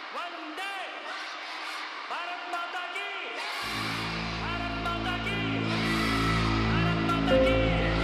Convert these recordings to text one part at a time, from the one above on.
वंदे भारत माता की भारत माता की भारत माता की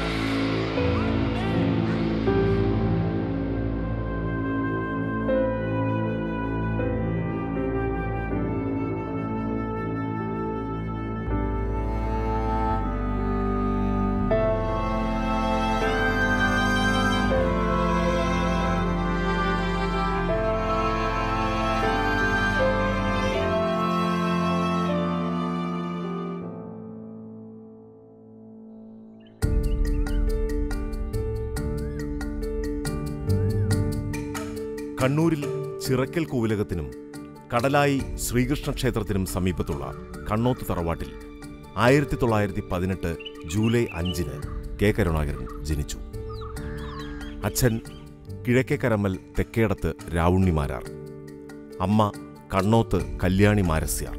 കണ്ണൂരിൽ ചിറക്കൽ കൂവിലകത്തിനും കടലായി ശ്രീകൃഷ്ണ ക്ഷേത്രത്തിനും സമീപത്തുള്ള കണ്ണോത്ത് തറവാട്ടിൽ ആയിരത്തി തൊള്ളായിരത്തി പതിനെട്ട് ജൂലൈ അഞ്ചിന് കെ കരുണാകരൻ ജനിച്ചു അച്ഛൻ കിഴക്കേക്കരമ്മൽ തെക്കേടത്ത് രാവുണ്ണിമാരാർ അമ്മ കണ്ണോത്ത് കല്യാണി മാരസ്യാർ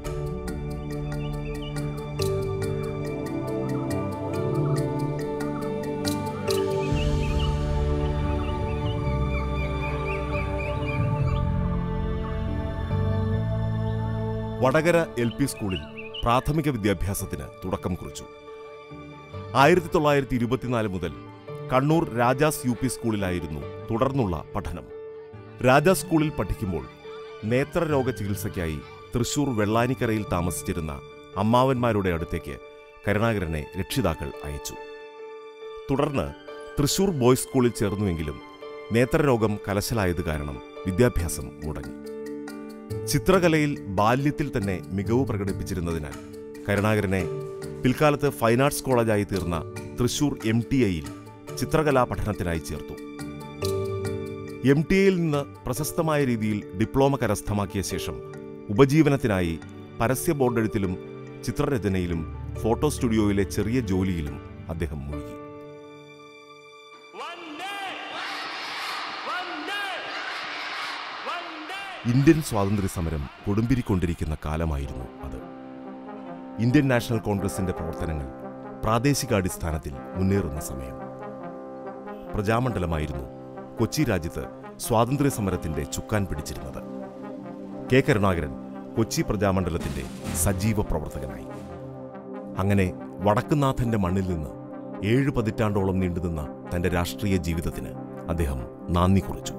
വടകര എൽ പി സ്കൂളിൽ പ്രാഥമിക വിദ്യാഭ്യാസത്തിന് തുടക്കം കുറിച്ചു ആയിരത്തി തൊള്ളായിരത്തി ഇരുപത്തിനാല് മുതൽ കണ്ണൂർ രാജാസ് യു പി സ്കൂളിലായിരുന്നു തുടർന്നുള്ള പഠനം രാജാസ് സ്കൂളിൽ പഠിക്കുമ്പോൾ നേത്രരോഗ ചികിത്സയ്ക്കായി തൃശൂർ വെള്ളാനിക്കരയിൽ താമസിച്ചിരുന്ന അമ്മാവന്മാരുടെ അടുത്തേക്ക് കരുണാകരനെ രക്ഷിതാക്കൾ അയച്ചു തുടർന്ന് തൃശൂർ ബോയ്സ് സ്കൂളിൽ ചേർന്നുവെങ്കിലും നേത്രരോഗം കലശലായത് കാരണം വിദ്യാഭ്യാസം മുടങ്ങി ചിത്രകലയിൽ ബാല്യത്തിൽ തന്നെ മികവ് പ്രകടിപ്പിച്ചിരുന്നതിനാൽ കരുണാകരനെ പിൽക്കാലത്ത് ഫൈൻ ആർട്സ് കോളേജായി തീർന്ന തൃശൂർ എം ടി ഐയിൽ ചിത്രകലാ പഠനത്തിനായി ചേർത്തു എം ടി ഐയിൽ നിന്ന് പ്രശസ്തമായ രീതിയിൽ ഡിപ്ലോമ കരസ്ഥമാക്കിയ ശേഷം ഉപജീവനത്തിനായി പരസ്യ ബോർഡെഴുത്തിലും ചിത്രരചനയിലും ഫോട്ടോ സ്റ്റുഡിയോയിലെ ചെറിയ ജോലിയിലും അദ്ദേഹം മുഴുകി वंदे वंदे वंदे ഇന്ത്യൻ സ്വാതന്ത്ര്യ സമരം കൊടുമ്പിരിക്കൊണ്ടിരിക്കുന്ന കാലമായിരുന്നു അത് ഇന്ത്യൻ നാഷണൽ കോൺഗ്രസിന്റെ പ്രവർത്തനങ്ങൾ പ്രാദേശികാടിസ്ഥാനത്തിൽ മുന്നേറുന്ന സമയം പ്രജാമണ്ഡലമായിരുന്നു കൊച്ചി രാജ്യത്ത് സ്വാതന്ത്ര്യ സമരത്തിന്റെ ചുക്കാൻ പിടിച്ചിരുന്നത് കെ കരുണാകരൻ കൊച്ചി പ്രജാമണ്ഡലത്തിന്റെ സജീവ പ്രവർത്തകനായി അങ്ങനെ വടക്കുന്നാഥന്റെ മണ്ണിൽ നിന്ന് ഏഴ് പതിറ്റാണ്ടോളം നീണ്ടുനിന്ന തന്റെ രാഷ്ട്രീയ ജീവിതത്തിന് അദ്ദേഹം നാന്ദി കുറിച്ചു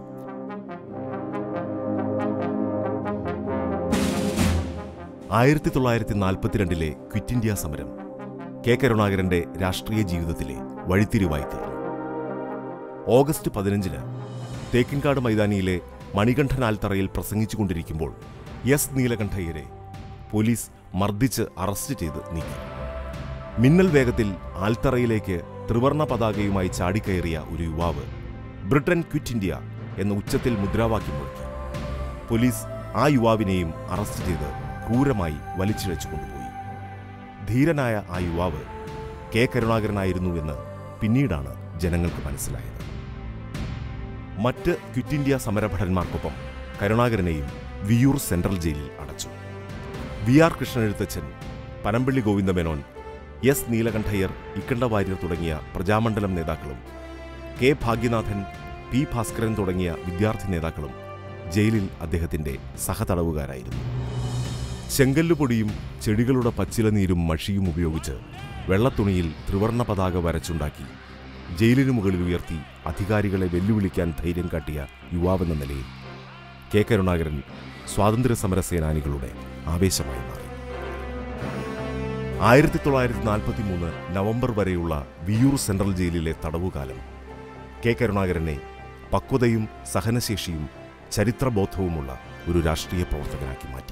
ആയിരത്തി തൊള്ളായിരത്തി നാൽപ്പത്തിരണ്ടിലെ ക്വിറ്റ് ഇന്ത്യ സമരം കെ കരുണാകരന്റെ രാഷ്ട്രീയ ജീവിതത്തിലെ വഴിത്തിരിവായി തീർന്നു ഓഗസ്റ്റ് പതിനഞ്ചിന് തേക്കിൻകാട് മൈതാനിയിലെ മണികണ്ഠൻ ആൽത്തറയിൽ പ്രസംഗിച്ചുകൊണ്ടിരിക്കുമ്പോൾ എസ് നീലകണ്ഠയ്യരെ പോലീസ് മർദ്ദിച്ച് അറസ്റ്റ് ചെയ്ത് നീക്കി മിന്നൽ വേഗത്തിൽ ആൽത്തറയിലേക്ക് ത്രിവർണ പതാകയുമായി ചാടിക്കയറിയ ഒരു യുവാവ് ബ്രിട്ടൻ ക്വിറ്റ് ഇന്ത്യ എന്ന ഉച്ചത്തിൽ മുദ്രാവാക്യം മുഴക്കി പോലീസ് ആ യുവാവിനെയും അറസ്റ്റ് ചെയ്ത് ക്രൂരമായി വലിച്ചിഴച്ചു കൊണ്ടുപോയി ധീരനായ ആ യുവാവ് കെ കരുണാകരനായിരുന്നുവെന്ന് പിന്നീടാണ് ജനങ്ങൾക്ക് മനസ്സിലായത് മറ്റ് ക്വിറ്റ് ഇന്ത്യ സമരഭടന്മാർക്കൊപ്പം കരുണാകരനെയും വിയൂർ സെൻട്രൽ ജയിലിൽ അടച്ചു V R Krishnan Ezhuthachan Panampilly Govinda Menon S Neelakanta Iyer Ikkanda Warrier തുടങ്ങിയ പ്രജാമണ്ഡലം നേതാക്കളും കെ ഭാഗ്യനാഥൻ പി ഭാസ്കരൻ തുടങ്ങിയ വിദ്യാർത്ഥി നേതാക്കളും ജയിലിൽ അദ്ദേഹത്തിന്റെ സഹതടവുകാരായിരുന്നു ചെങ്കല്ലുപൊടിയും ചെടികളുടെ പച്ചിലനീരും മഷിയും ഉപയോഗിച്ച് വെള്ളത്തുണിയിൽ ത്രിവർണ പതാക വരച്ചുണ്ടാക്കി ജയിലിനു മുകളിൽ ഉയർത്തി അധികാരികളെ വെല്ലുവിളിക്കാൻ ധൈര്യം കാട്ടിയ യുവാവെന്ന നിലയിൽ കെ കരുണാകരൻ സ്വാതന്ത്ര്യ സമര സേനാനികളുടെ ആവേശമായി മാറി ആയിരത്തി തൊള്ളായിരത്തി നാൽപ്പത്തി മൂന്ന് നവംബർ വരെയുള്ള വിയൂർ സെൻട്രൽ ജയിലിലെ തടവുകാലം കെ കരുണാകരനെ പക്വതയും സഹനശേഷിയും ചരിത്രബോധവുമുള്ള ഒരു രാഷ്ട്രീയ പ്രവർത്തകനാക്കി മാറ്റി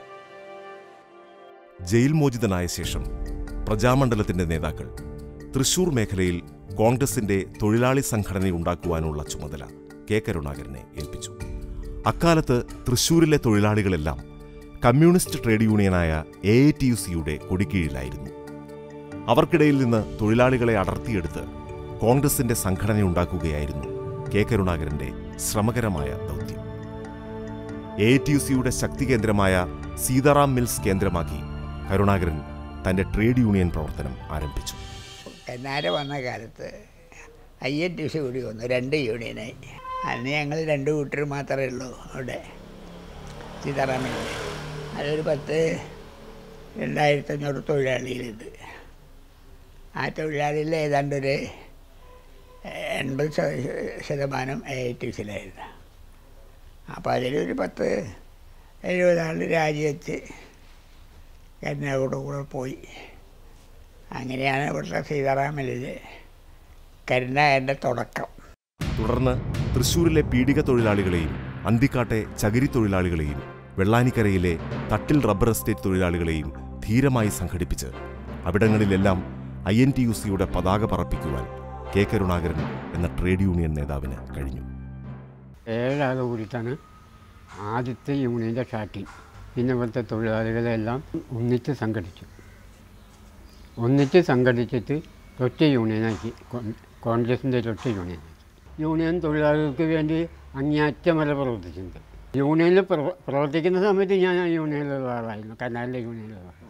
ജയിൽ മോചിതനായ ശേഷം പ്രജാമണ്ഡലത്തിന്റെ നേതാക്കൾ തൃശൂർ മേഖലയിൽ കോൺഗ്രസിന്റെ തൊഴിലാളി സംഘടന ഉണ്ടാക്കുവാനുള്ള ചുമതല കെ കരുണാകരനെ ഏൽപ്പിച്ചു അക്കാലത്ത് തൃശൂരിലെ തൊഴിലാളികളെല്ലാം കമ്മ്യൂണിസ്റ്റ് ട്രേഡ് യൂണിയനായ എ ഐ ടി യു സിയുടെ കൊടിക്കീഴിലായിരുന്നു അവർക്കിടയിൽ നിന്ന് തൊഴിലാളികളെ അടർത്തിയെടുത്ത് കോൺഗ്രസിന്റെ സംഘടനയുണ്ടാക്കുകയായിരുന്നു കെ കരുണാകരന്റെ ശ്രമകരമായ ദൗത്യം എ ടി യു സിയുടെ ശക്തി കേന്ദ്രമായ സീതാറാം മിൽസ് കേന്ദ്രമാക്കി കരുണാകരൻ തന്റെ ട്രേഡ് യൂണിയൻ പ്രവർത്തനം ആരംഭിച്ചു കന്നാര വന്ന കാലത്ത് ഐ എൻ ടി സി കൂടി വന്നു രണ്ട് യൂണിയനായി അന്ന് ഞങ്ങൾ രണ്ട് കൂട്ടർ മാത്രമേ ഉള്ളൂ അവിടെ സീതാറാമിൻ്റെ അതൊരു പത്ത് രണ്ടായിരത്തഞ്ഞൂറ് തൊഴിലാളികളുണ്ട് ആ തൊഴിലാളികളിൽ ഏതാണ്ടൊരു എൺപത് ശത- ശതമാനം എ ഐ ടി സിയിലായിരുന്നു അപ്പോൾ അതിലൊരു പത്ത് എഴുപത് ആൾ രാജിവെച്ച് കരുനാഗോട് കൂടെ പോയി അങ്ങനെയാണ് ഇവിടുത്തെ സീതാറാമിലിൽ കരുണാകരൻ്റെ തുടക്കം തുടർന്ന് തൃശൂരിലെ പീഡിക തൊഴിലാളികളെയും അന്തിക്കാട്ടെ ചകിരി തൊഴിലാളികളെയും വെള്ളാനിക്കരയിലെ തട്ടിൽ റബ്ബർ എസ്റ്റേറ്റ് തൊഴിലാളികളെയും ധീരമായി സംഘടിപ്പിച്ച് അവിടങ്ങളിലെല്ലാം ഐ എൻ ടി യു സിയുടെ പതാക പറപ്പിക്കുവാൻ കെ കരുണാകരൻ എന്ന ട്രേഡ് യൂണിയൻ നേതാവിന് കഴിഞ്ഞു ഏഴാൾ കൂടിയിട്ടാണ് ആദ്യത്തെ യൂണിയൻ്റെ സ്റ്റാർട്ടിങ് പിന്നെ ഇവിടുത്തെ തൊഴിലാളികളെല്ലാം ഒന്നിച്ച് സംഘടിച്ചു ഒന്നിച്ച് സംഘടിച്ചിട്ട് ഒറ്റ യൂണിയനാക്കി കോ- കോൺഗ്രസിൻ്റെ ഒരു ഒറ്റ യൂണിയനാക്കി യൂണിയൻ തൊഴിലാളികൾക്ക് വേണ്ടി അങ്ങേയറ്റം വരെ പ്രവർത്തിച്ചിട്ടുണ്ട് യൂണിയനിൽ പ്രവ- പ്രവർത്തിക്കുന്ന സമയത്ത് ഞാൻ ആ യൂണിയനിലുള്ള ആളായിരുന്നു കനാലിലെ യൂണിയനിലുള്ള ആളായിരുന്നു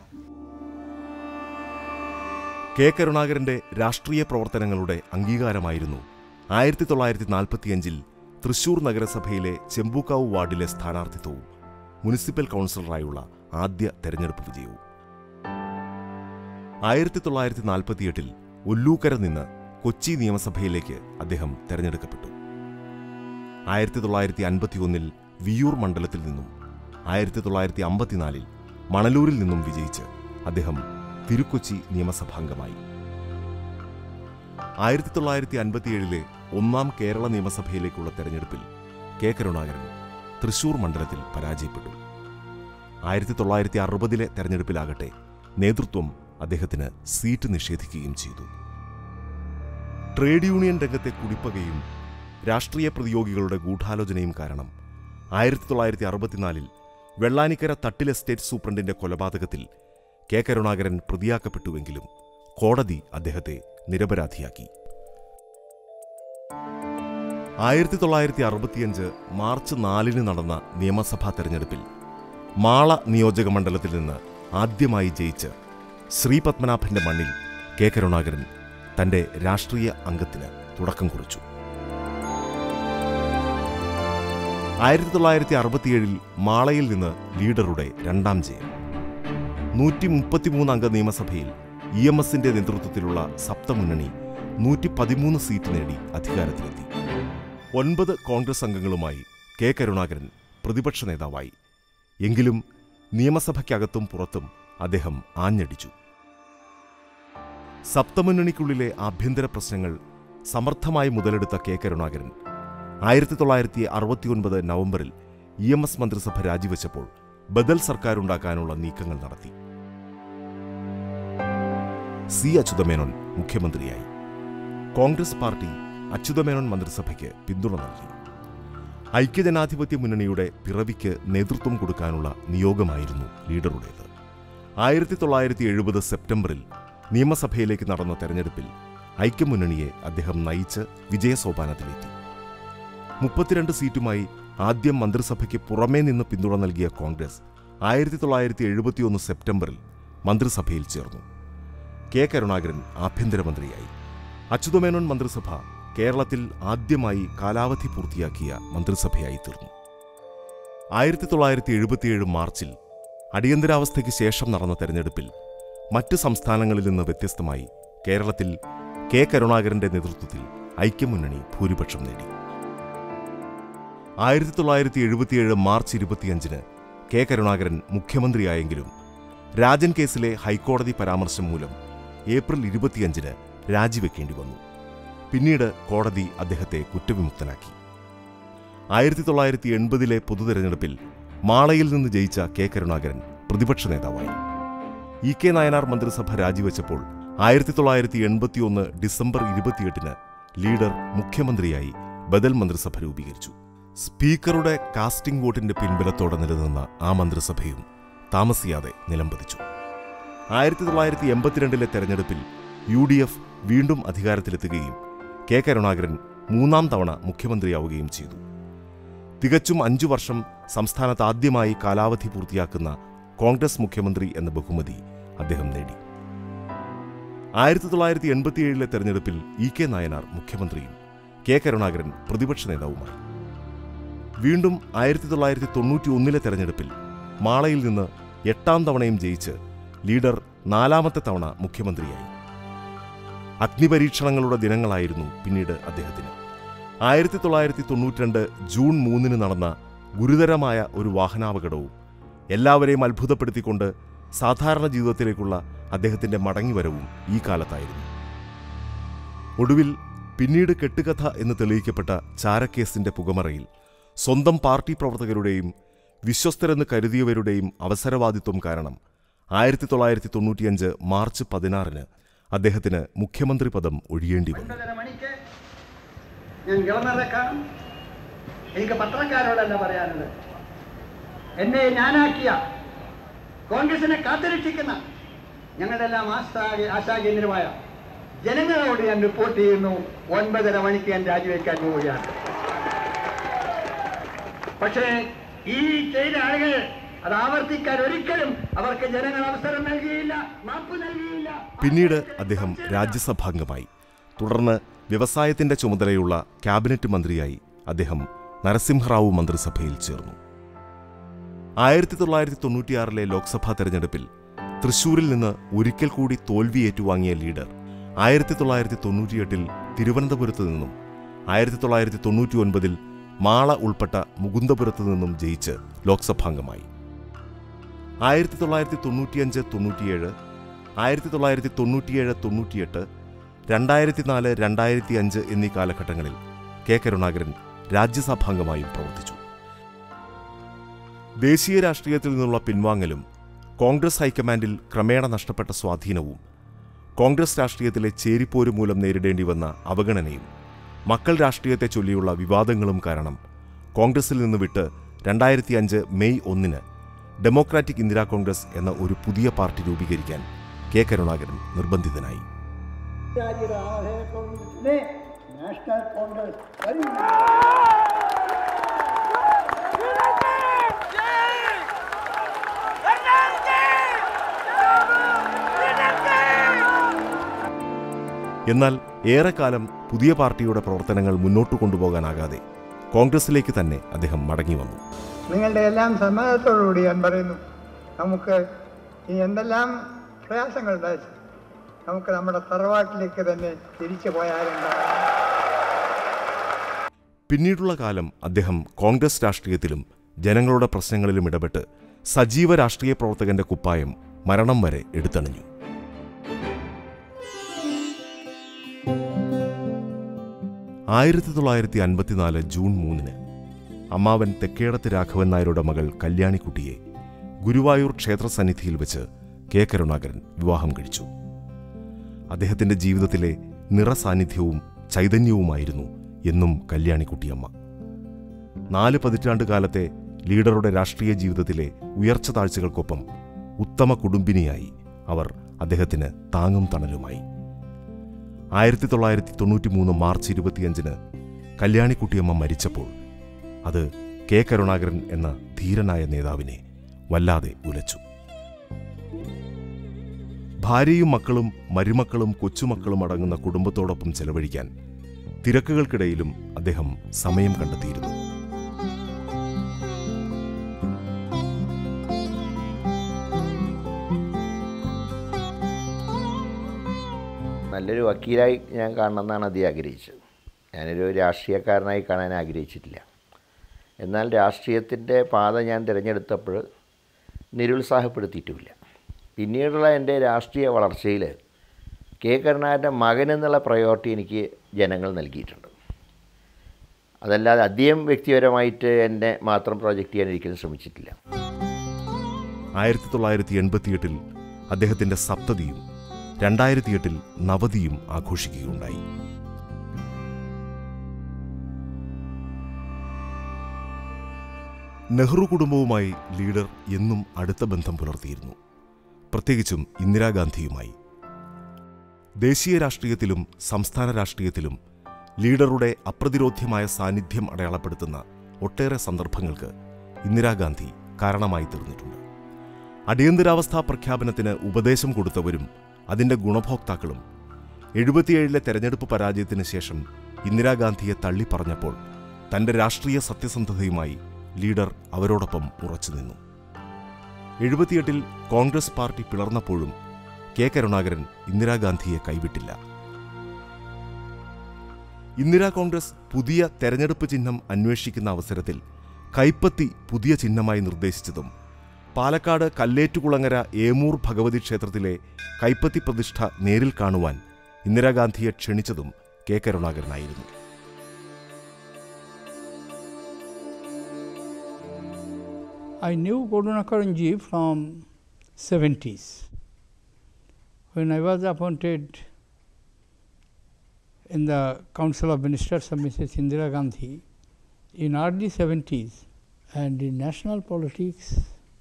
കെ കരുണാകരന്റെ രാഷ്ട്രീയ പ്രവർത്തനങ്ങളുടെ അംഗീകാരമായിരുന്നു ആയിരത്തി തൊള്ളായിരത്തി നാൽപ്പത്തിയഞ്ചിൽ തൃശൂർ നഗരസഭയിലെ ചെമ്പൂക്കാവ് വാർഡിലെ സ്ഥാനാർത്ഥിത്വവും മുനിസിപ്പൽ കൗൺസിലറായുള്ള ആദ്യ തെരഞ്ഞെടുപ്പ് വിജയവും ആയിരത്തി തൊള്ളായിരത്തി നാൽപ്പത്തിയെട്ടിൽ ഒല്ലൂക്കര നിന്ന് കൊച്ചി നിയമസഭയിലേക്ക് അദ്ദേഹം തെരഞ്ഞെടുക്കപ്പെട്ടു ആയിരത്തി തൊള്ളായിരത്തി അൻപത്തിയൊന്നിൽ വിയൂർ മണ്ഡലത്തിൽ നിന്നും ആയിരത്തി തൊള്ളായിരത്തി അമ്പത്തിനാലിൽ മണലൂരിൽ നിന്നും വിജയിച്ച് അദ്ദേഹം തിരുക്കൊച്ചി നിയമസഭാംഗമായി ആയിരത്തി തൊള്ളായിരത്തി അൻപത്തിയേഴിലെ ഒന്നാം കേരള നിയമസഭയിലേക്കുള്ള തെരഞ്ഞെടുപ്പിൽ കെ കരുണാകരൻ തൃശൂർ മണ്ഡലത്തിൽ പരാജയപ്പെട്ടു ആയിരത്തി തൊള്ളായിരത്തി അറുപതിലെ തെരഞ്ഞെടുപ്പിലാകട്ടെ നേതൃത്വം അദ്ദേഹത്തിന് സീറ്റ് നിഷേധിക്കുകയും ചെയ്തു ട്രേഡ് യൂണിയൻ രംഗത്തെ കുടിപ്പകയും രാഷ്ട്രീയ പ്രതിയോഗികളുടെ ഗൂഢാലോചനയും കാരണം ആയിരത്തി തൊള്ളായിരത്തി അറുപത്തിനാലിൽ വെള്ളാനിക്കര തട്ടിൽ എസ്റ്റേറ്റ് സൂപ്രണ്ടിന്റെ കൊലപാതകത്തിൽ കെ കരുണാകരൻ പ്രതിയാക്കപ്പെട്ടുവെങ്കിലും കോടതി അദ്ദേഹത്തെ നിരപരാധിയാക്കി ആയിരത്തി തൊള്ളായിരത്തി അറുപത്തിയഞ്ച് മാർച്ച് നാലിന് നടന്ന നിയമസഭാ തെരഞ്ഞെടുപ്പിൽ മാള നിയോജക മണ്ഡലത്തിൽ നിന്ന് ആദ്യമായി ജയിച്ച് ശ്രീപത്മനാഭന്റെ മണ്ണിൽ കെ കരുണാകരൻ തന്റെ രാഷ്ട്രീയ അംഗത്തിന് തുടക്കം കുറിച്ചു ആയിരത്തി തൊള്ളായിരത്തി അറുപത്തിയേഴിൽ മാളയിൽ നിന്ന് ലീഡറുടെ രണ്ടാം ജയം നൂറ്റി മുപ്പത്തിമൂന്ന് അംഗ നിയമസഭയിൽ ഇ എം എസിന്റെ നേതൃത്വത്തിലുള്ള സപ്തമുന്നണി നൂറ്റി പതിമൂന്ന് സീറ്റ് നേടി അധികാരത്തിലെത്തി ഒൻപത് കോൺഗ്രസ് അംഗങ്ങളുമായി കെ കരുണാകരൻ പ്രതിപക്ഷ നേതാവായി എങ്കിലും നിയമസഭയ്ക്കകത്തും പുറത്തും അദ്ദേഹം ആഞ്ഞടിച്ചു സപ്തമുന്നണിക്കുള്ളിലെ ആഭ്യന്തര പ്രശ്നങ്ങൾ സമർത്ഥമായി മുതലെടുത്ത കെ കരുണാകരൻ ആയിരത്തി തൊള്ളായിരത്തി അറുപത്തിയൊൻപത് നവംബറിൽ ഇ എം എസ് മന്ത്രിസഭ രാജിവെച്ചപ്പോൾ ബദൽ സർക്കാരുണ്ടാക്കാനുള്ള നീക്കങ്ങൾ നടത്തി സി അച്യുതമേനോൻ മുഖ്യമന്ത്രിയായി കോൺഗ്രസ് പാർട്ടി അച്യുതമേനോൻ മന്ത്രിസഭയ്ക്ക് പിന്തുണ നൽകി ഐക്യജനാധിപത്യ മുന്നണിയുടെ പിറവിക്ക് നേതൃത്വം കൊടുക്കാനുള്ള നിയോഗമായിരുന്നു ലീഡറുടേത് ആയിരത്തി തൊള്ളായിരത്തി എഴുപത് സെപ്റ്റംബറിൽ നിയമസഭയിലേക്ക് നടന്ന തെരഞ്ഞെടുപ്പിൽ ഐക്യമുന്നണിയെ അദ്ദേഹം നയിച്ച് വിജയസോപാനത്തിലെത്തി മുപ്പത്തിരണ്ട് സീറ്റുമായി ആദ്യം മന്ത്രിസഭയ്ക്ക് പുറമേ നിന്ന് പിന്തുണ നൽകിയ കോൺഗ്രസ് ആയിരത്തി തൊള്ളായിരത്തി എഴുപത്തിയൊന്ന് സെപ്റ്റംബറിൽ മന്ത്രിസഭയിൽ ചേർന്നു കെ കരുണാകരൻ ആഭ്യന്തരമന്ത്രിയായി അച്യുതമേനോൻ മന്ത്രിസഭ കേരളത്തിൽ ആദ്യമായി കാലാവധി പൂർത്തിയാക്കിയ മന്ത്രിസഭയായി തീർന്നു ആയിരത്തി തൊള്ളായിരത്തി എഴുപത്തിയേഴ് മാർച്ചിൽ അടിയന്തരാവസ്ഥയ്ക്ക് ശേഷം നടന്ന തെരഞ്ഞെടുപ്പിൽ മറ്റ് സംസ്ഥാനങ്ങളിൽ നിന്ന് വ്യത്യസ്തമായി കേരളത്തിൽ കെ കരുണാകരന്റെ നേതൃത്വത്തിൽ ഐക്യമുന്നണി ഭൂരിപക്ഷം നേടി ആയിരത്തി തൊള്ളായിരത്തി എഴുപത്തിയേഴ് മാർച്ച് ഇരുപത്തിയഞ്ചിന് കെ കരുണാകരൻ മുഖ്യമന്ത്രിയായെങ്കിലും രാജൻ കേസിലെ ഹൈക്കോടതി പരാമർശം മൂലം ഏപ്രിൽ ഇരുപത്തിയഞ്ചിന് രാജിവെക്കേണ്ടി വന്നു പിന്നീട് കോടതി അദ്ദേഹത്തെ കുറ്റവിമുക്തനാക്കി ആയിരത്തി തൊള്ളായിരത്തി എൺപതിലെ പൊതുതെരഞ്ഞെടുപ്പിൽ മാളയിൽ നിന്ന് ജയിച്ച കെ കരുണാകരൻ പ്രതിപക്ഷ നേതാവായി ഇ കെ നായനാർ മന്ത്രിസഭ രാജിവെച്ചപ്പോൾ ആയിരത്തി തൊള്ളായിരത്തി എൺപത്തിയൊന്ന് ഡിസംബർ ഇരുപത്തിയെട്ടിന് ലീഡർ മുഖ്യമന്ത്രിയായി ബദൽ മന്ത്രിസഭ രൂപീകരിച്ചു സ്പീക്കറുടെ കാസ്റ്റിംഗ് വോട്ടിന്റെ പിൻബലത്തോടെ നിലനിന്ന ആ മന്ത്രിസഭയും താമസിയാതെ നിലംപതിച്ചു ആയിരത്തി തൊള്ളായിരത്തി എൺപത്തിരണ്ടിലെ തെരഞ്ഞെടുപ്പിൽ യു ഡി എഫ് വീണ്ടും അധികാരത്തിലെത്തുകയും കെ കരുണാകരൻ മൂന്നാം തവണ മുഖ്യമന്ത്രിയാവുകയും ചെയ്തു തികച്ചും അഞ്ചു വർഷം സംസ്ഥാനത്ത് ആദ്യമായി കാലാവധി പൂർത്തിയാക്കുന്ന കോൺഗ്രസ് മുഖ്യമന്ത്രി എന്ന ബഹുമതി അദ്ദേഹം നേടി ആയിരത്തി തൊള്ളായിരത്തി എൺപത്തിയേഴിലെ തെരഞ്ഞെടുപ്പിൽ ഇ കെ നായനാർ മുഖ്യമന്ത്രിയും കെ കരുണാകരൻ പ്രതിപക്ഷ നേതാവുമായി വീണ്ടും ആയിരത്തി തൊള്ളായിരത്തി തൊണ്ണൂറ്റി ഒന്നിലെ തെരഞ്ഞെടുപ്പിൽ മാളയിൽ നിന്ന് എട്ടാം തവണയും ജയിച്ച് ലീഡർ നാലാമത്തെ തവണ മുഖ്യമന്ത്രിയായി അഗ്നിപരീക്ഷണങ്ങളുടെ ദിനങ്ങളായിരുന്നു പിന്നീട് അദ്ദേഹത്തിന് ആയിരത്തി തൊള്ളായിരത്തി തൊണ്ണൂറ്റിരണ്ട് ജൂൺ മൂന്നിന് നടന്ന ഗുരുതരമായ ഒരു വാഹനാപകടവും എല്ലാവരെയും അത്ഭുതപ്പെടുത്തിക്കൊണ്ട് സാധാരണ ജീവിതത്തിലേക്കുള്ള അദ്ദേഹത്തിന്റെ മടങ്ങിവരവും ഈ കാലത്തായിരുന്നു ഒടുവിൽ പിന്നീട് കെട്ടുകഥ എന്ന് തെളിയിക്കപ്പെട്ട ചാരക്കേസിന്റെ പുകമറയിൽ സ്വന്തം പാർട്ടി പ്രവർത്തകരുടെയും വിശ്വസ്തരെന്ന് കരുതിയവരുടെയും അവസരവാദിത്വം കാരണം ആയിരത്തി തൊള്ളായിരത്തി തൊണ്ണൂറ്റിയഞ്ച് മാർച്ച് പതിനാറിന് അദ്ദേഹത്തിന് മുഖ്യമന്ത്രി പദം ഒഴിയേണ്ടി വന്നു ഒൻപതര മണിക്ക് ഞാൻ ഗവർണറെ കാണും എനിക്ക് പത്രക്കാരോടല്ല പറയാനുള്ളത് എന്നെ ഞാനാക്കിയ കോൺഗ്രസിനെ കാത്തുരക്ഷിക്കുന്ന ഞങ്ങളുടെ എല്ലാം ആസ്ഥാ ആശാകേന്ദ്രമായ ജനങ്ങളോട് ഞാൻ റിപ്പോർട്ട് ചെയ്യുന്നു ഒൻപതര മണിക്ക് ഞാൻ രാജിവെക്കാൻ പോവുകയാണ് പക്ഷേ ഈ ചെയ്ത ആളുകൾ അത് ആവർത്തിക്കാൻ ഒരിക്കലും അവർക്ക് ജനങ്ങൾ അവസരം നൽകിയില്ല മാപ്പ് നൽകിയില്ല പിന്നീട് അദ്ദേഹം രാജ്യസഭാംഗമായി തുടർന്ന് വ്യവസായത്തിന്റെ ചുമതലയുള്ള ക്യാബിനറ്റ് മന്ത്രിയായി അദ്ദേഹം നരസിംഹറാവു മന്ത്രിസഭയിൽ ചേർന്നു ആയിരത്തി തൊള്ളായിരത്തി തൊണ്ണൂറ്റിയാറിലെ ലോക്സഭാ തെരഞ്ഞെടുപ്പിൽ തൃശൂരിൽ നിന്ന് ഒരിക്കൽ കൂടി തോൽവി ഏറ്റുവാങ്ങിയ ലീഡർ ആയിരത്തി തൊള്ളായിരത്തി തൊണ്ണൂറ്റിയെട്ടിൽ തിരുവനന്തപുരത്ത് നിന്നും ആയിരത്തി തൊള്ളായിരത്തി തൊണ്ണൂറ്റി ഒൻപതിൽ മാള ഉൾപ്പെട്ട മുകുന്ദപുരത്ത് നിന്നും ജയിച്ച് ലോക്സഭാംഗമായി ആയിരത്തി തൊള്ളായിരത്തി തൊണ്ണൂറ്റിയഞ്ച് തൊണ്ണൂറ്റിയേഴ് ആയിരത്തി തൊള്ളായിരത്തി തൊണ്ണൂറ്റിയേഴ് തൊണ്ണൂറ്റിയെട്ട് രണ്ടായിരത്തി നാല് രണ്ടായിരത്തി അഞ്ച് എന്നീ കാലഘട്ടങ്ങളിൽ കെ കരുണാകരൻ രാജ്യസഭാംഗമായും പ്രവർത്തിച്ചു ദേശീയ രാഷ്ട്രീയത്തിൽ നിന്നുള്ള പിൻവാങ്ങലും കോൺഗ്രസ് ഹൈക്കമാൻഡിൽ ക്രമേണ നഷ്ടപ്പെട്ട സ്വാധീനവും കോൺഗ്രസ് രാഷ്ട്രീയത്തിലെ ചേരിപ്പോര് മൂലം നേരിടേണ്ടി വന്ന അവഗണനയും മക്കൾ രാഷ്ട്രീയത്തെ ചൊല്ലിയുള്ള വിവാദങ്ങളും കാരണം കോൺഗ്രസിൽ നിന്ന് വിട്ട് രണ്ടായിരത്തി അഞ്ച് മെയ് ഒന്നിന് ഡെമോക്രാറ്റിക് ഇന്ദിരാ കോൺഗ്രസ് എന്ന ഒരു പുതിയ പാർട്ടി രൂപീകരിക്കാൻ കെ കരുണാകരൻ നിർബന്ധിതനായി രാജ്യരാധേ കോൺഗ്രസിലെ നാഷണൽ കോൺഗ്രസ് വരും എന്നാൽ ഏറെക്കാലം പുതിയ പാർട്ടിയുടെ പ്രവർത്തനങ്ങൾ മുന്നോട്ട് കൊണ്ടുപോകാനാകാതെ കോൺഗ്രസിലേക്ക് തന്നെ അദ്ദേഹം മടങ്ങി വന്നു നിങ്ങളുടെ എല്ലാം സമ്മതത്തോടുകൂടി ഞാൻ പറയുന്നു നമുക്ക് ഈ എന്തെല്ലാം പ്രയാസങ്ങളുണ്ടായി നമുക്ക് നമ്മുടെ തറവാട്ടിലേക്ക് തന്നെ തിരിച്ചു പോയാലുണ്ടാകും പിന്നീടുള്ള കാലം അദ്ദേഹം കോൺഗ്രസ് രാഷ്ട്രീയത്തിലും ജനങ്ങളുടെ പ്രശ്നങ്ങളിലും ഇടപെട്ട് സജീവ രാഷ്ട്രീയ പ്രവർത്തകന്റെ കുപ്പായം മരണം വരെ എടുത്തണിഞ്ഞു ആയിരത്തി തൊള്ളായിരത്തി അൻപത്തിനാല് ജൂൺ മൂന്നിന് അമ്മാവൻ തെക്കേടത്ത് രാഘവൻ നായരുടെ മകൾ കല്യാണിക്കുട്ടിയെ ഗുരുവായൂർ ക്ഷേത്രസന്നിധിയിൽ വെച്ച് കെ കരുണാകരൻ വിവാഹം കഴിച്ചു അദ്ദേഹത്തിന്റെ ജീവിതത്തിലെ നിറസാന്നിധ്യവും ചൈതന്യവുമായിരുന്നു എന്നും കല്യാണിക്കുട്ടിയമ്മ നാല് പതിറ്റാണ്ട് കാലത്തെ ലീഡറുടെ രാഷ്ട്രീയ ജീവിതത്തിലെ ഉയർച്ച താഴ്ചകൾക്കൊപ്പം ഉത്തമ കുടുംബിനിയായി അവർ അദ്ദേഹത്തിന് താങ്ങും തണലുമായി ആയിരത്തി തൊള്ളായിരത്തി തൊണ്ണൂറ്റി മൂന്ന് മാർച്ച് ഇരുപത്തിയഞ്ചിന് കല്യാണിക്കുട്ടിയമ്മ മരിച്ചപ്പോൾ അത് കെ കരുണാകരൻ എന്ന ധീരനായ നേതാവിനെ വല്ലാതെ ഉലച്ചു ഭാര്യയും മക്കളും മരുമക്കളും കൊച്ചുമക്കളും അടങ്ങുന്ന കുടുംബത്തോടൊപ്പം ചെലവഴിക്കാൻ തിരക്കുകൾക്കിടയിലും അദ്ദേഹം സമയം കണ്ടെത്തിയിരുന്നു നല്ലൊരു വക്കീലായി ഞാൻ കാണണമെന്നാണ് അദ്ദേഹം ആഗ്രഹിച്ചത് ഞാനൊരു രാഷ്ട്രീയക്കാരനായി കാണാൻ ആഗ്രഹിച്ചിട്ടില്ല എന്നാൽ രാഷ്ട്രീയത്തിൻ്റെ പാത ഞാൻ തിരഞ്ഞെടുത്തപ്പോൾ നിരുത്സാഹപ്പെടുത്തിയിട്ടുമില്ല പിന്നീടുള്ള എൻ്റെ രാഷ്ട്രീയ വളർച്ചയിൽ കെ കരുണാകരൻ്റെ മകൻ എന്നുള്ള പ്രയോറിറ്റി എനിക്ക് ജനങ്ങൾ നൽകിയിട്ടുണ്ട് അതല്ലാതെ അദ്ദേഹം വ്യക്തിപരമായിട്ട് എന്നെ മാത്രം പ്രോജക്റ്റ് ചെയ്യാൻ ഒരിക്കലും ശ്രമിച്ചിട്ടില്ല ആയിരത്തി തൊള്ളായിരത്തി എൺപത്തിയെട്ടിൽ അദ്ദേഹത്തിന്റെ സപ്തതിയും രണ്ടായിരത്തി എട്ടിൽ നവതിയും ആഘോഷിക്കുകയുണ്ടായി നെഹ്റു കുടുംബവുമായി ലീഡർ എന്നും അടുത്ത ബന്ധം പുലർത്തിയിരുന്നു പ്രത്യേകിച്ചും ഇന്ദിരാഗാന്ധിയുമായി ദേശീയ രാഷ്ട്രീയത്തിലും സംസ്ഥാന രാഷ്ട്രീയത്തിലും ലീഡറുടെ അപ്രതിരോധ്യമായ സാന്നിധ്യം അടയാളപ്പെടുത്തുന്ന ഒട്ടേറെ സന്ദർഭങ്ങൾക്ക് ഇന്ദിരാഗാന്ധി കാരണമായി തീർന്നിട്ടുണ്ട് അടിയന്തരാവസ്ഥാ പ്രഖ്യാപനത്തിന് ഉപദേശം കൊടുത്തവരും അതിന്റെ ഗുണഭോക്താക്കളും എഴുപത്തിയേഴിലെ തെരഞ്ഞെടുപ്പ് പരാജയത്തിന് ശേഷം ഇന്ദിരാഗാന്ധിയെ തള്ളിപ്പറഞ്ഞപ്പോൾ തന്റെ രാഷ്ട്രീയ സത്യസന്ധതയുമായി ലീഡർ അവരോടൊപ്പം ഉറച്ചു നിന്നു എഴുപത്തിയെട്ടിൽ കോൺഗ്രസ് പാർട്ടി പിളർന്നപ്പോഴും കെ കരുണാകരൻ ഇന്ദിരാഗാന്ധിയെ കൈവിട്ടില്ല ഇന്ദിരാ കോൺഗ്രസ് പുതിയ തെരഞ്ഞെടുപ്പ് ചിഹ്നം അന്വേഷിക്കുന്ന അവസരത്തിൽ കൈപ്പത്തി പുതിയ ചിഹ്നമായി നിർദ്ദേശിച്ചതും പാലക്കാട് കല്ലേറ്റുകുളങ്ങര ഏമൂർ ഭഗവതി ക്ഷേത്രത്തിലെ കൈപ്പത്തി പ്രതിഷ്ഠ നേരിൽ കാണുവാൻ ഇന്ദിരാഗാന്ധിയെ ക്ഷണിച്ചതും കെ കരുണാകരനായിരുന്നു I knew Kodunakaranji from 70s. When I was appointed in the Council of Ministers of Mrs. Indira Gandhi in early 70s and in national politics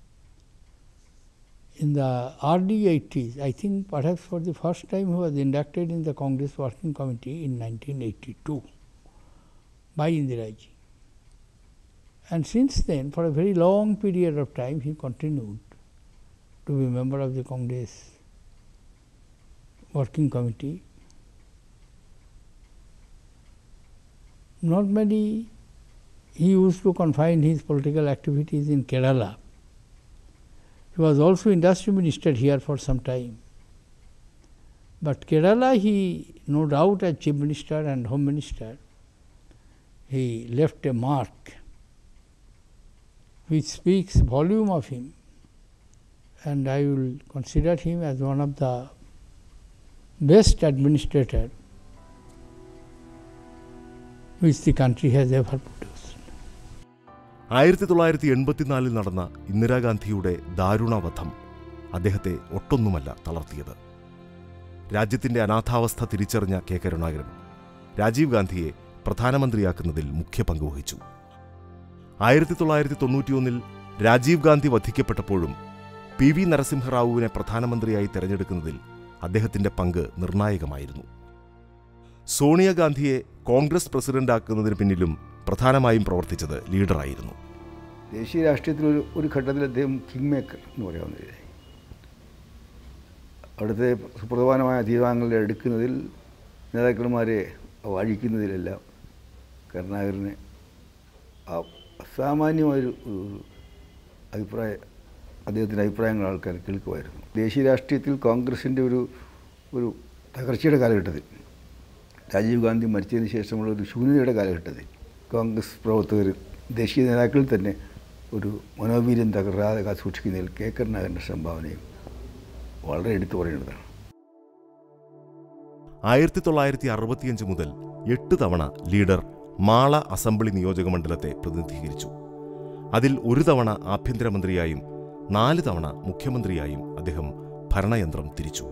in the early 80s, I think perhaps for the first time he was inducted in the Congress Working Committee in 1982 by Indiraji. And since then, for a very long period of time, he continued to be member of the Congress Working Committee. Normally, he used to confine his political activities in Kerala. He was also industry minister here for some time. But Kerala, he no doubt as chief minister and home minister, he left a mark which speaks volume of him and I will consider him as one of the best administrator which the country has ever produced. ആയിരത്തി തൊള്ളായിരത്തി എൺപത്തിനാലിൽ നടന്ന ഇന്ദിരാഗാന്ധിയുടെ ദാരുണവധം അദ്ദേഹത്തെ ഒട്ടൊന്നുമല്ല തളർത്തിയത് രാജ്യത്തിന്റെ അനാഥാവസ്ഥ തിരിച്ചറിഞ്ഞ K Karunakaran Rajeev ഗാന്ധിയെ പ്രധാനമന്ത്രിയാക്കുന്നതിൽ മുഖ്യ പങ്കുവഹിച്ചു ആയിരത്തി തൊള്ളായിരത്തി തൊണ്ണൂറ്റിയൊന്നിൽ രാജീവ് ഗാന്ധി വധിക്കപ്പെട്ടപ്പോഴും പി വി നരസിംഹറാവുവിനെ പ്രധാനമന്ത്രിയായി തെരഞ്ഞെടുക്കുന്നതിൽ അദ്ദേഹത്തിന്റെ പങ്ക് നിർണായകമായിരുന്നു സോണിയാഗാന്ധിയെ കോൺഗ്രസ് പ്രസിഡന്റാക്കുന്നതിന് പിന്നിലും പ്രധാനമായും പ്രവർത്തിച്ചത് ലീഡറായിരുന്നു ദേശീയ രാഷ്ട്രീയത്തിൽ ഒരു ഒരു ഘട്ടത്തിൽ അദ്ദേഹം കിങ് മേക്കർ എന്ന് പറയാവുന്നതിനായി അവിടുത്തെ സുപ്രധാനമായ തീരുമാനങ്ങൾ എടുക്കുന്നതിൽ നേതാക്കന്മാരെ വാഴിക്കുന്നതിലെല്ലാം കരുണാകരന് ആ അസാമാന്യമായൊരു ഒരു അഭിപ്രായ അദ്ദേഹത്തിൻ്റെ അഭിപ്രായങ്ങൾ ആൾക്കാർ കേൾക്കുമായിരുന്നു ദേശീയ രാഷ്ട്രീയത്തിൽ കോൺഗ്രസിൻ്റെ ഒരു ഒരു തകർച്ചയുടെ കാലഘട്ടത്തിൽ രാജീവ് ഗാന്ധി മരിച്ചതിന് ശേഷമുള്ള ഒരു ശൂന്യതയുടെ കാലഘട്ടത്തിൽ കോൺഗ്രസ് പ്രവർത്തകർ ദേശീയ നേതാക്കളിൽ തന്നെ ഒരു മനോവീര്യം തകരാതെ കാത്തു സൂക്ഷിക്കുന്നതിൽ കെ കരുണാകരൻ്റെ സംഭാവനയും വളരെ എടുത്തു പറയേണ്ടതാണ് ആയിരത്തി തൊള്ളായിരത്തി അറുപത്തിയഞ്ച് മുതൽ എട്ട് തവണ ലീഡർ മാള അസംബ്ലി നിയോജക മണ്ഡലത്തെ പ്രതിനിധീകരിച്ചു അതിൽ ഒരു തവണ ആഭ്യന്തരമന്ത്രിയായും നാല് തവണ മുഖ്യമന്ത്രിയായും അദ്ദേഹം ഭരണയന്ത്രം തിരിച്ചു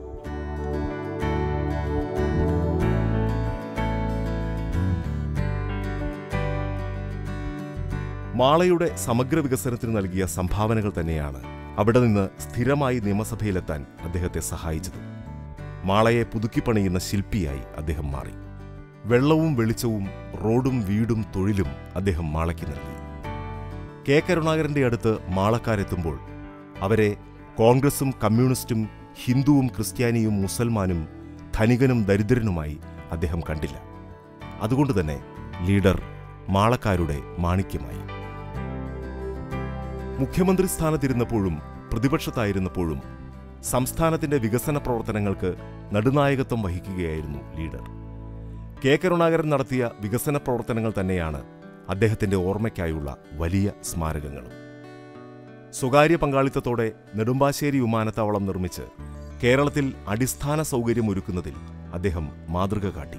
മാളയുടെ സമഗ്ര വികസനത്തിന് നൽകിയ സംഭാവനകൾ തന്നെയാണ് അവിടെ നിന്ന് സ്ഥിരമായി നിയമസഭയിലെത്താൻ അദ്ദേഹത്തെ സഹായിച്ചത് മാളയെ പുതുക്കിപ്പണിയുന്ന ശില്പിയായി അദ്ദേഹം മാറി വെള്ളവും വെളിച്ചവും റോഡും വീടും തൊഴിലും അദ്ദേഹം മാളയ്ക്ക് നൽകി കെ കരുണാകരന്റെ അടുത്ത് മാളക്കാരെത്തുമ്പോൾ അവരെ കോൺഗ്രസും കമ്മ്യൂണിസ്റ്റും ഹിന്ദുവും ക്രിസ്ത്യാനിയും മുസൽമാനും ധനികനും ദരിദ്രനുമായി അദ്ദേഹം കണ്ടില്ല അതുകൊണ്ട് തന്നെ ലീഡർ മാളക്കാരുടെ മാണിക്യമായി മുഖ്യമന്ത്രി സ്ഥാനത്തിരുന്നപ്പോഴും പ്രതിപക്ഷത്തായിരുന്നപ്പോഴും സംസ്ഥാനത്തിന്റെ വികസന പ്രവർത്തനങ്ങൾക്ക് നടുനായകത്വം വഹിക്കുകയായിരുന്നു ലീഡർ കെ കരുണാകരൻ നടത്തിയ വികസന പ്രവർത്തനങ്ങൾ തന്നെയാണ് അദ്ദേഹത്തിന്റെ ഓർമ്മയ്ക്കായുള്ള വലിയ സ്മാരകങ്ങളും സ്വകാര്യ പങ്കാളിത്തത്തോടെ നെടുമ്പാശ്ശേരി വിമാനത്താവളം നിർമ്മിച്ച് കേരളത്തിൽ അടിസ്ഥാന സൗകര്യം ഒരുക്കുന്നതിൽ അദ്ദേഹം മാതൃക കാട്ടി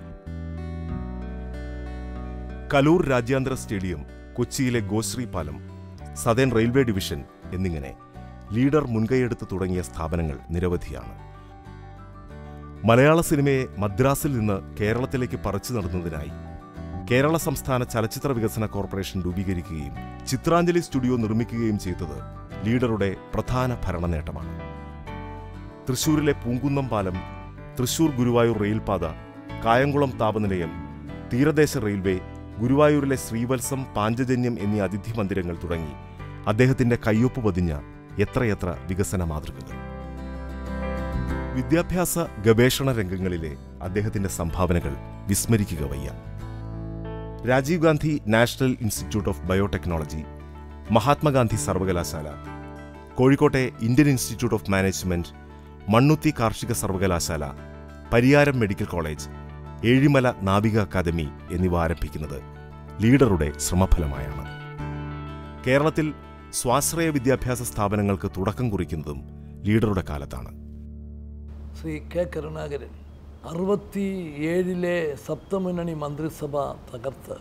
കലൂർ രാജ്യാന്തര സ്റ്റേഡിയം കൊച്ചിയിലെ ഗോശ്രീ പാലം സദേൺ റെയിൽവേ ഡിവിഷൻ എന്നിങ്ങനെ ലീഡർ മുൻകൈയെടുത്ത് തുടങ്ങിയ സ്ഥാപനങ്ങൾ നിരവധിയാണ് മലയാള സിനിമയെ മദ്രാസിൽ നിന്ന് കേരളത്തിലേക്ക് പറിച്ചു നടന്നതിനായി കേരള സംസ്ഥാന ചലച്ചിത്ര വികസന കോർപ്പറേഷൻ രൂപീകരിക്കുകയും ചിത്രാഞ്ജലി സ്റ്റുഡിയോ നിർമ്മിക്കുകയും ചെയ്തത് ലീഡറുടെ പ്രധാന ഭരണനേട്ടമാണ് തൃശൂരിലെ പൂങ്കുന്നം പാലം തൃശൂർ ഗുരുവായൂർ റെയിൽപാത കായംകുളം താപനിലയം തീരദേശ റെയിൽവേ ഗുരുവായൂരിലെ ശ്രീവത്സം പാഞ്ചജന്യം എന്നീ അതിഥി മന്ദിരങ്ങൾ തുടങ്ങി അദ്ദേഹത്തിന്റെ കയ്യൊപ്പ് പതിഞ്ഞ എത്രയെത്ര വികസന മാതൃകകൾ വിദ്യാഭ്യാസ ഗവേഷണ രംഗങ്ങളിലെ അദ്ദേഹത്തിന്റെ സംഭാവനകൾ വിസ്മരിക്കുക വയ്യ Rajiv Gandhi national institute of biotechnology Mahatma Gandhi സർവകലാശാല കോഴിക്കോട്ടെ Indian institute of management Mannuthy കാർഷിക സർവകലാശാല പരിയാരം മെഡിക്കൽ കോളേജ് ഏഴിമല നാവിക അക്കാദമി എന്നിവ ആരംഭിക്കുന്നത് ലീഡറുടെ ശ്രമഫലമായാണ് കേരളത്തിൽ സ്വാശ്രയ വിദ്യാഭ്യാസ സ്ഥാപനങ്ങൾക്ക് തുടക്കം കുറിക്കുന്നതും ലീഡറുടെ കാലത്താണ് ശ്രീ കെ കരുണാകരൻ അറുപത്തി ഏഴിലെ സപ്തമുന്നണി മന്ത്രിസഭ തകർത്ത്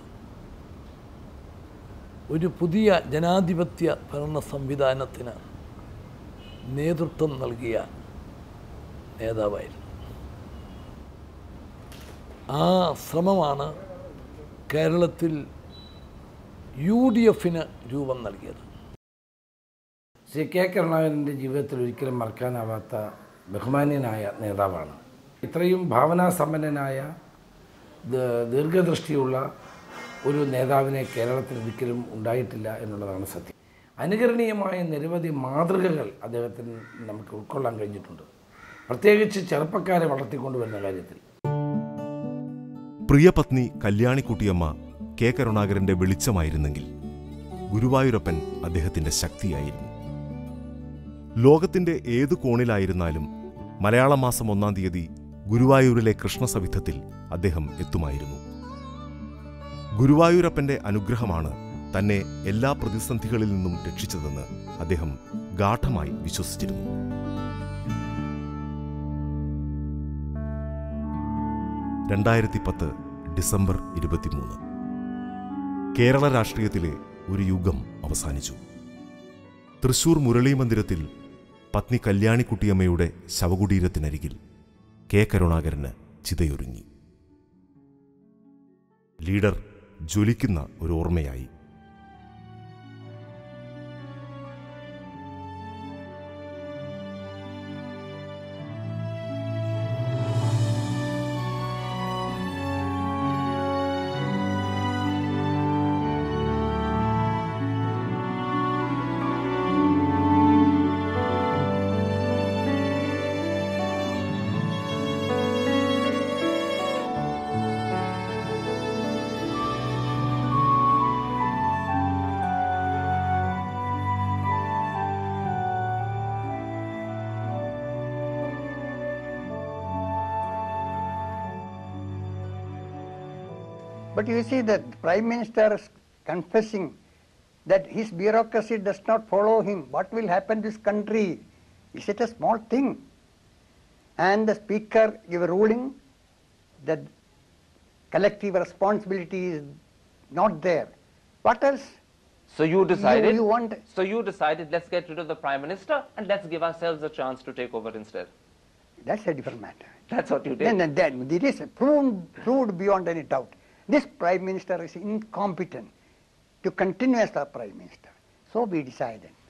ഒരു പുതിയ ജനാധിപത്യ ഭരണ സംവിധാനത്തിന് നേതൃത്വം നൽകിയ നേതാവായിരുന്നു ആ ശ്രമമാണ് കേരളത്തിൽ യു ഡി എഫിന് രൂപം നൽകിയത് ശ്രീ കെ കരുണാകരൻ്റെ ജീവിതത്തിൽ ഒരിക്കലും മറക്കാനാവാത്ത ബഹുമാന്യനായ നേതാവാണ് ഇത്രയും ഭാവനാസമ്പന്നനായ ദ- ദീർഘദൃഷ്ടിയുള്ള ഒരു നേതാവിനെ കേരളത്തിൽ ഒരിക്കലും ഉണ്ടായിട്ടില്ല എന്നുള്ളതാണ് സത്യം അനുകരണീയമായ നിരവധി മാതൃകകൾ അദ്ദേഹത്തിന് നമുക്ക് ഉൾക്കൊള്ളാൻ കഴിഞ്ഞിട്ടുണ്ട് പ്രത്യേകിച്ച് ചെറുപ്പക്കാരെ വളർത്തിക്കൊണ്ടുവരുന്ന കാര്യത്തിൽ പ്രിയപത്നി കല്യാണിക്കുട്ടിയമ്മ കെ കരുണാകരന്റെ വെളിച്ചമായിരുന്നെങ്കിൽ ഗുരുവായൂരപ്പൻ അദ്ദേഹത്തിന്റെ ശക്തിയായിരുന്നു ലോകത്തിന്റെ ഏതു കോണിലായിരുന്നാലും മലയാള മാസം ഒന്നാം തീയതി ഗുരുവായൂരിലെ കൃഷ്ണസവിധത്തിൽ അദ്ദേഹം എത്തുമായിരുന്നു ഗുരുവായൂരപ്പന്റെ അനുഗ്രഹമാണ് തന്നെ എല്ലാ പ്രതിസന്ധികളിൽ നിന്നും രക്ഷിച്ചതെന്ന് അദ്ദേഹം ഗാഠമായി വിശ്വസിച്ചിരുന്നു രണ്ടായിരത്തി പത്ത് ഡിസംബർ ഇരുപത്തിമൂന്ന് കേരള രാഷ്ട്രീയത്തിലെ ഒരു യുഗം അവസാനിച്ചു തൃശൂർ മുരളീ മന്ദിരത്തിൽ പത്നി കല്യാണിക്കുട്ടിയമ്മയുടെ ശവകുടീരത്തിനരികിൽ കെ കരുണാകരന് ചിതയൊരുങ്ങി ലീഡർ ജ്വലിക്കുന്ന ഒരു ഓർമ്മയായി But you see that the Prime Minister is confessing that his bureaucracy does not follow him. What will happen to this country? Is it a small thing? And the Speaker gave a ruling that collective responsibility is not there. What else? So you decided. you want- So you decided. Let's get rid of the prime minister and let's give ourselves a chance to take over instead. That's a different matter. That's what you did. Then, then, then it is proved, proved beyond any doubt. This Prime Minister is incompetent to continue as the Prime Minister. So we decided